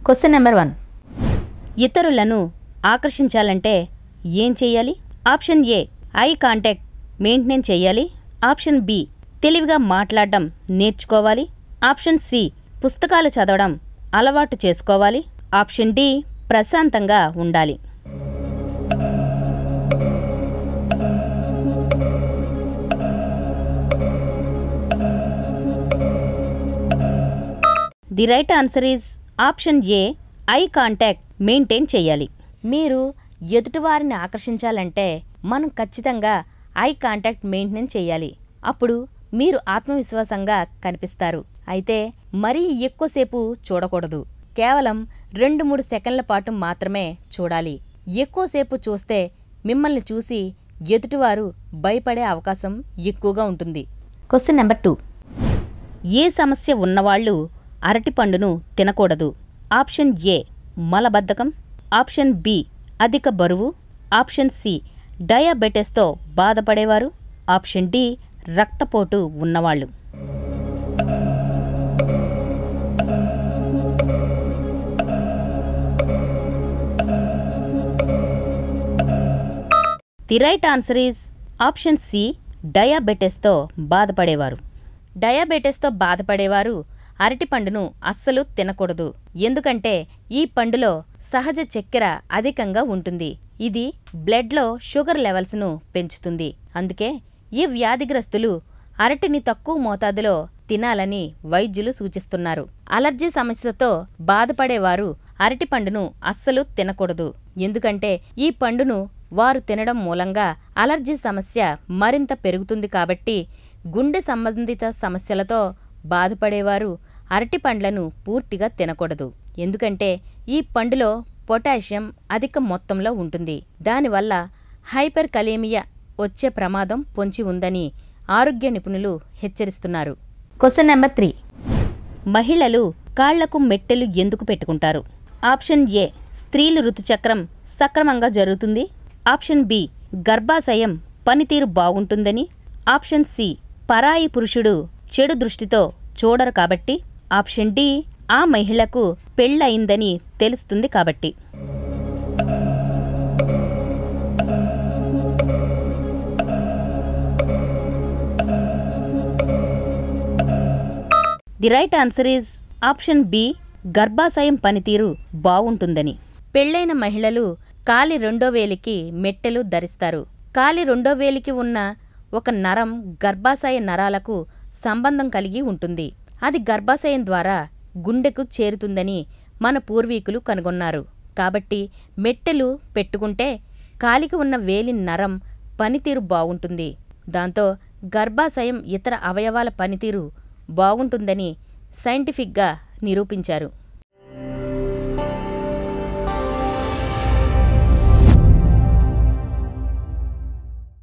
question number one ఇతరులను ఆకర్షించాలంటే ఏం చేయాలి option A eye contact maintain చేయాలి ఆప్షన్ బి తెలివిగా మాట్లాడడం నేర్చుకోవాలి ఆప్షన్ సి పుస్తకాలు చదవడం అలవాటు చేసుకోవాలి ఆప్షన్ డి ప్రశాంతంగా ఉండాలి the right answer is option A eye contact maintain చేయాలి మీరు ఎదుటివారిని ఆకర్షించాలంటే మనం ఖచ్చితంగా ఐ కాంటాక్ట్ మెయింటైన్ చేయాలి అప్పుడు మీరు ఆత్మవిశ్వాసంగా కనిపిస్తారు అయితే మరీ ఎక్కువసేపు చూడకూడదు కేవలం రెండు మూడు సెకండ్ల పాటు మాత్రమే చూడాలి ఎక్కువసేపు చూస్తే మిమ్మల్ని చూసి ఎదుటివారు భయపడే అవకాశం ఎక్కువగా ఉంటుంది క్వశ్చన్ నెంబర్ టూ ఏ సమస్య ఉన్నవాళ్ళు అరటిపండును తినకూడదు ఆప్షన్ ఏ మలబద్ధకం ఆప్షన్ బి అధిక బరువు ఆప్షన్ సి డయాబెటిస్తో బాధపడేవారు ఆప్షన్ డి రక్తపోటు ఉన్నవాళ్ళు the right answer is option C డయాబెటిస్తో బాధపడేవారు డయాబెటిస్తో బాధపడేవారు అరటిపండును అస్సలు తినకూడదు ఎందుకంటే ఈ పండులో సహజ చక్కెర అధికంగా ఉంటుంది ఇది బ్లడ్లో షుగర్ లెవెల్స్ను పెంచుతుంది అందుకే ఈ వ్యాధిగ్రస్తులు అరటిని తక్కువ మోతాదులో తినాలని వైద్యులు సూచిస్తున్నారు అలర్జీ సమస్యతో బాధపడేవారు అరటిపండును అస్సలు తినకూడదు ఎందుకంటే ఈ పండును వారు తినడం మూలంగా అలర్జీ సమస్య మరింత పెరుగుతుంది కాబట్టి గుండె సంబంధిత సమస్యలతో బాధపడేవారు అరటి పండ్లను పూర్తిగా తినకూడదు ఎందుకంటే ఈ పండులో పొటాషియం అధిక మొత్తంలో ఉంటుంది దానివల్ల హైపర్ కలేమియా వచ్చే ప్రమాదం పొంచి ఉందని ఆరోగ్య నిపుణులు హెచ్చరిస్తున్నారు క్వశ్చన్ నెంబర్ త్రీ మహిళలు కాళ్లకు మెట్టెలు ఎందుకు పెట్టుకుంటారు ఆప్షన్ ఏ స్త్రీలు ఋతుచక్రం సక్రమంగా జరుగుతుంది ఆప్షన్ బి గర్భాశయం పనితీరు బాగుంటుందని ఆప్షన్ సి పరాయి పురుషుడు చెడు దృష్టితో చూడరు కాబట్టి ఆప్షన్ డి ఆ మహిళకు పెళ్ళయిందని తెలుస్తుంది కాబట్టి the right answer is option B గర్భాశయం పనితీరు బావుంటుందని పెళ్ళైన మహిళలు కాలి రెండో వేలికి మెట్టెలు ధరిస్తారు కాలి రెండో వేలికి ఉన్న ఒక నరం గర్భాశయ నరాలకు సంబంధం కలిగి ఉంటుంది అది గర్భాశయం ద్వారా గుండెకు చేరుతుందని మన పూర్వీకులు కనుగొన్నారు కాబట్టి మెట్టెలు పెట్టుకుంటే కాలికి ఉన్న వేలి నరం పనితీరు బాగుంటుంది దాంతో గర్భాశయం ఇతర అవయవాల పనితీరు బాగుంటుందని సైంటిఫిక్గా నిరూపించారు